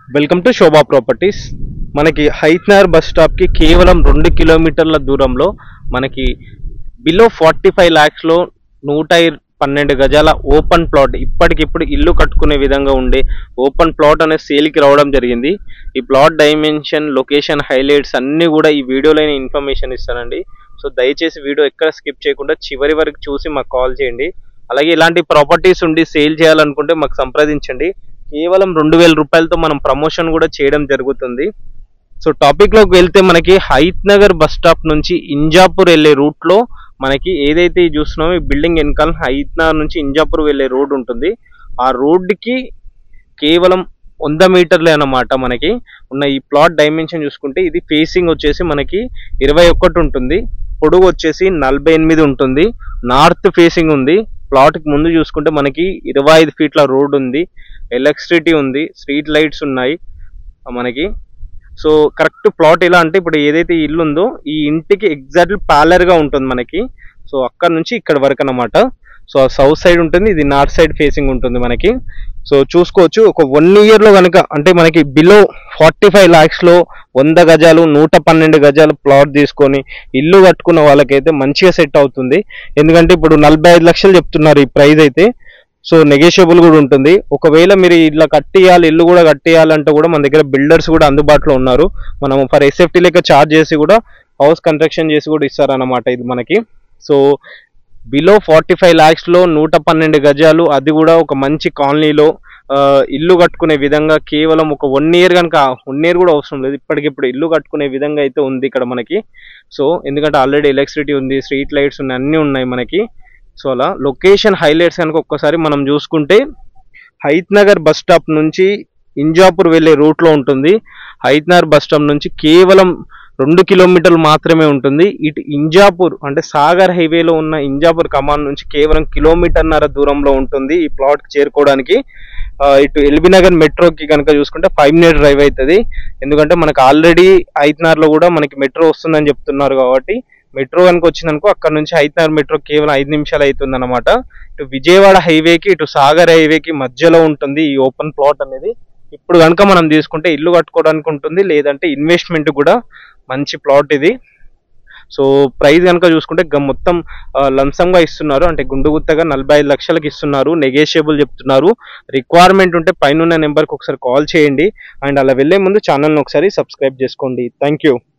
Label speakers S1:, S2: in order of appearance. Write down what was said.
S1: welcome to Shobha properties మనకి Hayathnagar bus స్టాప్కి కేవలం రెండు కిలోమీటర్ల దూరంలో మనకి బిలో ఫార్టీ ఫైవ్ ల్యాక్స్లో నూట ఇర్- పన్నెండు గజాల ఓపెన్ ప్లాట్ ఇప్పటికిప్పుడు ఇల్లు కట్టుకునే విధంగా ఉండే ఓపెన్ ప్లాట్ అనేది సేల్కి రావడం జరిగింది ఈ ప్లాట్ డైమెన్షన్ లొకేషన్ హైలైట్స్ అన్నీ కూడా ఈ వీడియోలో నేను ఇన్ఫర్మేషన్ ఇస్తానండి సో దయచేసి వీడియో ఎక్కడ స్కిప్ చేయకుండా చివరి వరకు చూసి మాకు కాల్ చేయండి అలాగే ఇలాంటి ప్రాపర్టీస్ ఉండి సేల్ చేయాలనుకుంటే మాకు సంప్రదించండి కేవలం రెండు వేల రూపాయలతో మనం ప్రమోషన్ కూడా చేయడం జరుగుతుంది సో టాపిక్ లోకి వెళ్తే మనకి హైత్ నగర్ బస్ స్టాప్ నుంచి ఇంజాపూర్ వెళ్ళే రూట్ లో మనకి ఏదైతే ఈ చూస్తున్నామో ఈ బిల్డింగ్ వెనకాల హైత్ నగర్ నుంచి ఇంజాపూర్ వెళ్ళే రోడ్ ఉంటుంది ఆ రోడ్ కి కేవలం వంద మీటర్లే అన్నమాట మనకి ఉన్న ఈ ప్లాట్ డైమెన్షన్ చూసుకుంటే ఇది ఫేసింగ్ వచ్చేసి మనకి ఇరవై ఒకటి ఉంటుంది పొడుగు వచ్చేసి నలభై ఎనిమిది ఉంటుంది నార్త్ ఫేసింగ్ ఉంది ప్లాట్ కి ముందు చూసుకుంటే మనకి ఇరవై ఐదు ఫీట్ల రోడ్ ఉంది ఎలక్ట్రిసిటీ ఉంది స్ట్రీట్ లైట్స్ ఉన్నాయి ఆ మనకి సో కరెక్ట్ ప్లాట్ ఎలా అంటే ఇప్పుడు ఏదైతే ఈ ఇల్లు ఉందో ఈ ఇంటికి ఎగ్జాక్ట్లీ ప్యాలర్ గా ఉంటుంది మనకి సో అక్కడ నుంచి ఇక్కడ వరకు అన్నమాట సో సౌత్ సైడ్ ఉంటుంది ఇది నార్త్ సైడ్ ఫేసింగ్ ఉంటుంది మనకి సో చూసుకోవచ్చు ఒక వన్ ఇయర్ లో కనుక అంటే మనకి బిలో ఫార్టీ ఫైవ్ లాక్స్ లో వంద గజాలు నూట పన్నెండు గజాలు ప్లాట్ తీసుకొని ఇల్లు కట్టుకున్న వాళ్ళకైతే మంచిగా సెట్ అవుతుంది ఎందుకంటే ఇప్పుడు నలభై ఐదు లక్షలు చెప్తున్నారు ఈ ప్రైస్ అయితే సో నెగోషియబుల్ కూడా ఉంటుంది ఒకవేళ మీరు ఇట్లా కట్టియాలి ఇల్లు కూడా కట్టియాలంటే కూడా మన దగ్గర బిల్డర్స్ కూడా అందుబాటులో ఉన్నారు మనం ఫర్ ఎస్ఎఫ్టీ లెక్క చార్జ్ చేసి కూడా హౌస్ కన్స్ట్రక్షన్ చేసి కూడా ఇస్తారన్నమాట ఇది మనకి సో బిలో ఫార్టీ ఫైవ్ ల్యాక్స్లో నూట పన్నెండు గజాలు అది కూడా ఒక మంచి కాలనీలో ఆ, ఇల్లు కట్టుకునే విధంగా కేవలం ఒక వన్ ఇయర్ కనుక వన్ ఇయర్ కూడా అవసరం లేదు ఇప్పటికిప్పుడు ఇల్లు కట్టుకునే విధంగా అయితే ఉంది ఇక్కడ మనకి సో ఎందుకంటే ఆల్రెడీ ఎలక్ట్రిసిటీ ఉంది స్ట్రీట్ లైట్స్ ఉన్నాయి అన్నీ ఉన్నాయి మనకి సో అలా లొకేషన్ హైలైట్స్ కనుక ఒక్కసారి మనం చూసుకుంటే హైత్ నగర్ బస్ స్టాప్ నుంచి ఇంజాపూర్ వెళ్ళే రూట్లో ఉంటుంది హైత్ నగర్ బస్ స్టాప్ నుంచి కేవలం రెండు కిలోమీటర్లు మాత్రమే ఉంటుంది ఇటు ఇంజాపూర్ అంటే సాగర్ హైవేలో ఉన్న ఇంజాపూర్ కమాన్ నుంచి కేవలం కిలోమీటర్న్నర దూరంలో ఉంటుంది ఈ ప్లాట్కి చేరుకోవడానికి ఆ, ఇటు ఎల్బీ నగర్ మెట్రోకి కనుక చూసుకుంటే ఫైవ్ మినిట్ డ్రైవ్ అవుతుంది ఎందుకంటే మనకు ఆల్రెడీ లో కూడా మనకి మెట్రో వస్తుందని చెప్తున్నారు కాబట్టి మెట్రో కనుక వచ్చిందనుకో అక్కడ నుంచి హైతనగర్ మెట్రో కేవలం ఐదు నిమిషాలు అవుతుంది అనమాట ఇటు విజయవాడ హైవేకి ఇటు సాగర్ హైవేకి మధ్యలో ఉంటుంది ఈ ఓపెన్ ప్లాట్ అనేది ఇప్పుడు కనుక మనం తీసుకుంటే ఇల్లు కట్టుకోవడానికి ఉంటుంది లేదంటే ఇన్వెస్ట్మెంట్ కూడా మంచి ప్లాట్ ఇది సో ప్రైస్ కనుక చూసుకుంటే గ- మొత్తం లంసంగా ఇస్తున్నారు అంటే గుండు గుత్తగా నలభై ఐదు లక్షలకి ఇస్తున్నారు నెగోషియబుల్ చెప్తున్నారు రిక్వైర్మెంట్ ఉంటే పైన నెంబర్కి ఒకసారి కాల్ చేయండి అండ్ అలా వెళ్ళే ముందు ఛానల్ని ఒకసారి సబ్స్క్రైబ్ చేసుకోండి థ్యాంక్ యూ